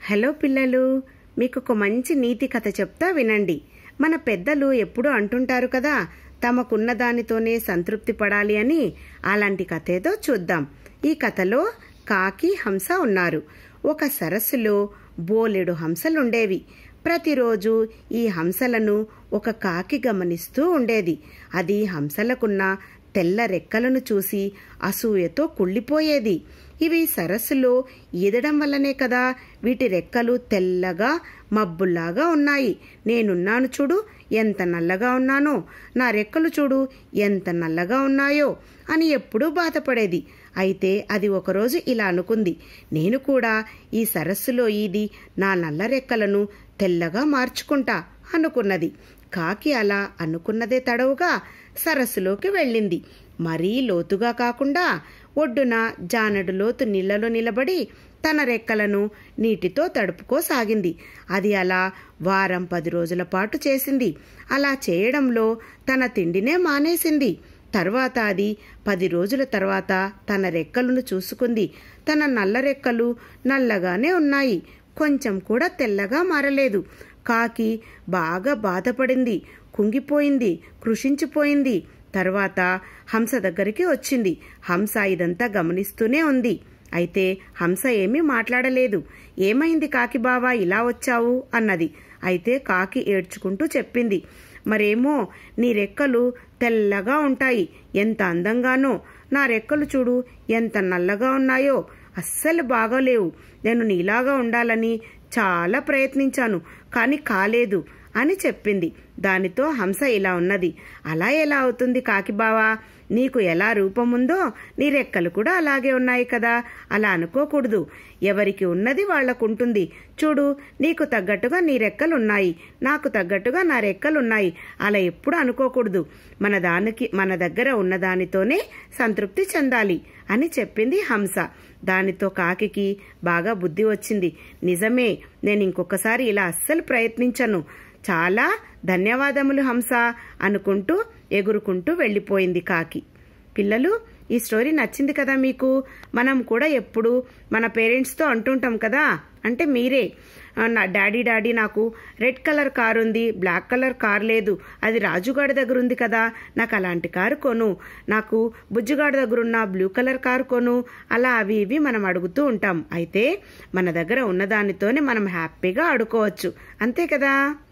hello పిల్లలు మీకు ఒక మంచి నీతి కథ చెప్తా వినండి మన పెద్దలు ఎప్పుడూ అంటుంటారు కదా తమకున్న దానితోనే సంతృప్తి పడాలి అని అలాంటి కథ ఏదో చూద్దాం ఈ కథలో కాకి హంస ఉన్నారు ఒక సరస్సులో బోలెడు హంసలుండేవి ప్రతిరోజు ఈ హంసలను ఒక కాకి గమనిస్తూ ఉండేది అది హంసలకున్న తెల్ల రెక్కలను చూసి అసూయతో కుళ్ళిపోయేది ఇవి సరస్సులో ఈదడం వల్లనే కదా వీటి రెక్కలు తెల్లగా మబ్బుల్లాగా ఉన్నాయి నేనున్నాను చూడు ఎంత నల్లగా ఉన్నానో నా రెక్కలు చూడు ఎంత నల్లగా ఉన్నాయో అని ఎప్పుడూ బాధపడేది అయితే అది ఒకరోజు ఇలా అనుకుంది నేను కూడా ఈ సరస్సులో ఈది నా నల్ల రెక్కలను తెల్లగా మార్చుకుంటా అనుకున్నది కాకి అలా అనుకున్నదే తడవుగా సరస్సులోకి వెళ్ళింది మరీ లోతుగా కాకుండా ఒడ్డున జానడు లోతు నీళ్లలో నిలబడి తన రెక్కలను నీటితో తడుపుకోసాగింది అది అలా వారం పది రోజుల పాటు చేసింది అలా చేయడంలో తన తిండినే మానేసింది తర్వాత అది పది రోజుల తర్వాత తన రెక్కలను చూసుకుంది తన నల్ల రెక్కలు నల్లగానే ఉన్నాయి కొంచెం కూడా తెల్లగా మారలేదు కాకి బాగా బాధపడింది కుంగిపోయింది కృషించిపోయింది తర్వాత హంస దగ్గరికి వచ్చింది హంస ఇదంతా గమనిస్తూనే ఉంది అయితే హంస ఏమీ మాట్లాడలేదు ఏమైంది కాకి బావా ఇలా వచ్చావు అన్నది అయితే కాకి ఏడ్చుకుంటూ చెప్పింది మరేమో నీ రెక్కలు తెల్లగా ఉంటాయి ఎంత అందంగానో నా రెక్కలు చూడు ఎంత నల్లగా ఉన్నాయో అస్సలు బాగోలేవు నేను నీలాగా ఉండాలని చాలా ప్రయత్నించాను కానీ కాలేదు అని చెప్పింది దానితో హంస ఇలా ఉన్నది అలా ఎలా అవుతుంది కాకిబావా నీకు ఎలా రూపం ఉందో నీ రెక్కలు కూడా అలాగే ఉన్నాయి కదా అలా అనుకోకూడదు ఎవరికి ఉన్నది వాళ్లకుంటుంది చూడు నీకు తగ్గట్టుగా నీ రెక్కలున్నాయి నాకు తగ్గట్టుగా నా రెక్కలున్నాయి అలా ఎప్పుడు అనుకోకూడదు మన దానికి మన దగ్గర ఉన్నదానితోనే సంతృప్తి చెందాలి అని చెప్పింది హంస దానితో కాకికి బాగా బుద్ధి వచ్చింది నిజమే నేను ఇంకొకసారి ఇలా అస్సలు ప్రయత్నించను చాలా ధన్యవాదములు హంస అనుకుంటూ ఎగురుకుంటూ వెళ్ళిపోయింది కాకి పిల్లలు ఈ స్టోరీ నచ్చింది కదా మీకు మనం కూడా ఎప్పుడు మన పేరెంట్స్తో అంటుంటాం కదా అంటే మీరే నా డాడీ డాడీ నాకు రెడ్ కలర్ కార్ ఉంది బ్లాక్ కలర్ కార్ లేదు అది రాజుగాడి దగ్గర ఉంది కదా నాకు అలాంటి కారు కొను నాకు బుజ్జుగాడి దగ్గర ఉన్న బ్లూ కలర్ కారు కొను అలా అవి ఇవి మనం అడుగుతూ ఉంటాం అయితే మన దగ్గర ఉన్నదానితోనే మనం హ్యాపీగా ఆడుకోవచ్చు అంతే కదా